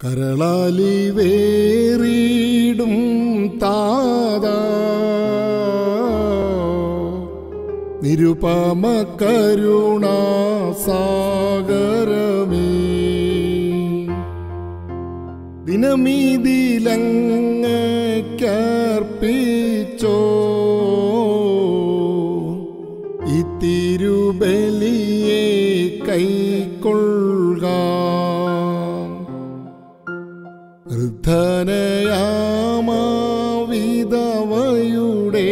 കരളാലി വേറിടും താത നിരുപമ കരുണാ സാഗരമേ ദിനമീതിലങ്ങർപ്പിച്ചോ ഈ തിരുബലിയെ കൈക്കൊള്ളുക വൃദ്ധനയാമാവിധവയുടെ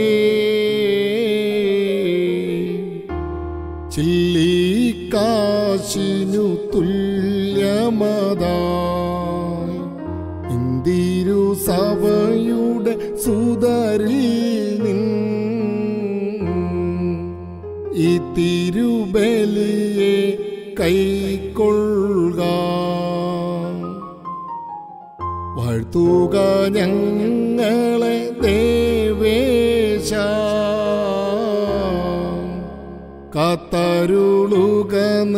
ചില്ലിക്കാശിനു തുല്യമതായി ഇന്ദിരു സഭയുടെ സുതരിൽ നിൻ ഈ തിരുബലിയെ കൈക്കൊള്ളുക വാഴ്ത്തുക ഞങ്ങളെ ദേവേശ കാത്തരുളുക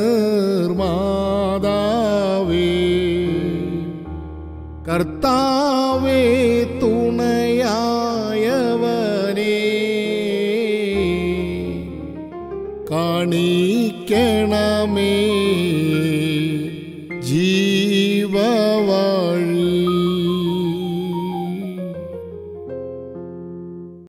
നിർമാതാവേ കർത്താവേ തുണയായവനേ കാണിക്കണമേ ജീവദായകനേ